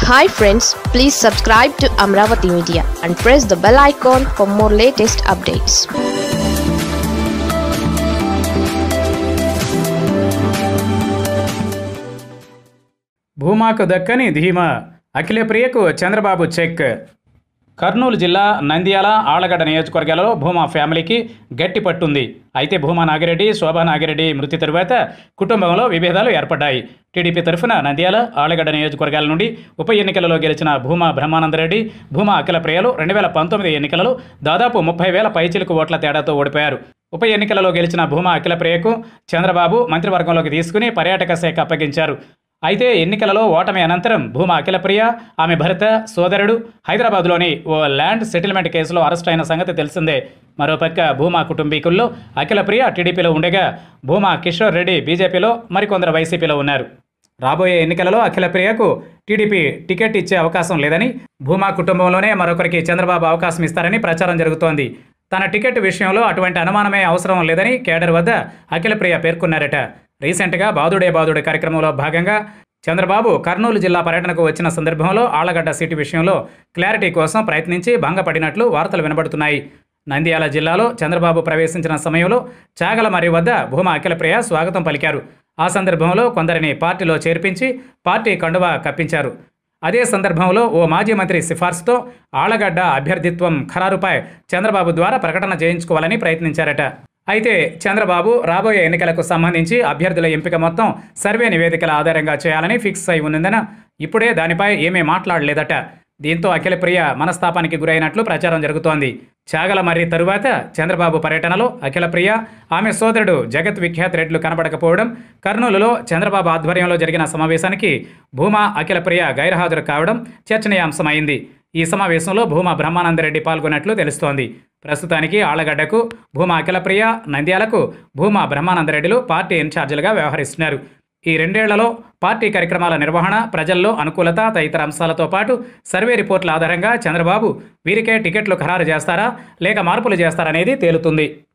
hi friends please subscribe to Amaravati media and press the bell icon for more latest updates భూమాకు దక్కని ధీమా అఖిలప్రియకు Chandrababu check Kurnool జిల్లా నంద్యాల ఆళ్లగడ్డ నియోజకవర్గాలలో భూమా ఫ్యామిలీకి గట్టి పట్టుంది అయితే భూమా నాగిరెడ్డి శోభా నాగిరెడ్డి మృతి తరువాత కుటుంబంలో విభేదాలు ఏర్పడ్డాయి టీడీపీ తరఫున నంద్యాల ఆళ్లగడ్డ నియోజకవర్గాల నుండి ఉప ఎన్నికలలో గెలిచిన భూమా బ్రహ్మానందరెడ్డి భూమా అఖిలప్రియలు రెండు వేల పంతొమ్మిది ఎన్నికలలో దాదాపు ముప్పై వేల పైచిలకు ఓట్ల తేడాతో ఓడిపోయారు ఉప ఎన్నికలలో గెలిచిన భూమా అఖిలప్రియకు చంద్రబాబు మంత్రివర్గంలోకి తీసుకుని పర్యాటక శాఖ అప్పగించారు అయితే ఎన్నికలలో ఓటమి అనంతరం భూమా అఖిలప్రియ ఆమె భర్త సోదరుడు హైదరాబాద్లోని ఓ ల్యాండ్ సెటిల్మెంట్ కేసులో అరెస్ట్ అయిన సంగతి తెలిసిందే మరోపక్క భూమా కుటుంబీకుల్లో అఖిలప్రియ టీడీపీలో ఉండగా భూమా కిషోర్ రెడ్డి బీజేపీలో మరికొందరు వైసీపీలో ఉన్నారు రాబోయే ఎన్నికలలో అఖిలప్రియకు టీడీపీ టికెట్ ఇచ్చే అవకాశం లేదని భూమా కుటుంబంలోనే మరొకరికి చంద్రబాబు అవకాశం ఇస్తారని ప్రచారం జరుగుతోంది తన టికెట్ విషయంలో అటువంటి అనుమానమే అవసరం లేదని కేడర్ వద్ద అఖిలప్రియ పేర్కొన్నారట రీసెంట్గా బాదుడే బాదుడే కార్యక్రమంలో భాగంగా చంద్రబాబు కర్నూలు జిల్లా పర్యటనకు వచ్చిన సందర్భంలో ఆళ్లగడ్డ సీటు విషయంలో క్లారిటీ కోసం ప్రయత్నించి భంగపడినట్లు వార్తలు వినబడుతున్నాయి నంద్యాల జిల్లాలో చంద్రబాబు ప్రవేశించిన సమయంలో చాగలమర్రి వద్ద భూమా అఖిలప్రియ స్వాగతం పలికారు ఆ సందర్భంలో కొందరిని పార్టీలో చేర్పించి పార్టీ కండువా కప్పించారు అదే సందర్భంలో ఓ మాజీ మంత్రి సిఫార్సుతో ఆళ్లగడ్డ అభ్యర్థిత్వం ఖరారుపై చంద్రబాబు ద్వారా ప్రకటన చేయించుకోవాలని ప్రయత్నించారట అయితే చంద్రబాబు రాబోయే ఎన్నికలకు సంబంధించి అభ్యర్థుల ఎంపిక మొత్తం సర్వే నివేదికల ఆధారంగా చేయాలని ఫిక్స్ అయి ఉన్నందున ఇప్పుడే దానిపై ఏమీ మాట్లాడలేదట దీంతో అఖిలప్రియ మనస్తాపానికి గురైనట్లు ప్రచారం జరుగుతోంది చాగల మర్రి తరువాత చంద్రబాబు పర్యటనలో అఖిలప్రియ ఆమె సోదరుడు జగత్ విఖ్యాత్ రెడ్లు కనబడకపోవడం కర్నూలులో చంద్రబాబు ఆధ్వర్యంలో జరిగిన సమావేశానికి భూమా అఖిలప్రియ గైర్హాజరు కావడం చర్చనీయాంశమైంది ఈ సమావేశంలో భూమా బ్రహ్మానందరెడ్డి పాల్గొన్నట్లు తెలుస్తోంది ప్రస్తుతానికి ఆళ్లగడ్డకు భూమా అఖిలప్రియ నంద్యాలకు భూమా బ్రహ్మానందరెడ్డిలు పార్టీ ఇన్ఛార్జీలుగా వ్యవహరిస్తున్నారు ఈ రెండేళ్లలో పార్టీ కార్యక్రమాల నిర్వహణ ప్రజల్లో అనుకూలత తదితర అంశాలతో పాటు సర్వే రిపోర్టుల ఆధారంగా చంద్రబాబు వీరికే టికెట్లు ఖరారు చేస్తారా లేక మార్పులు చేస్తారనేది తేలుతుంది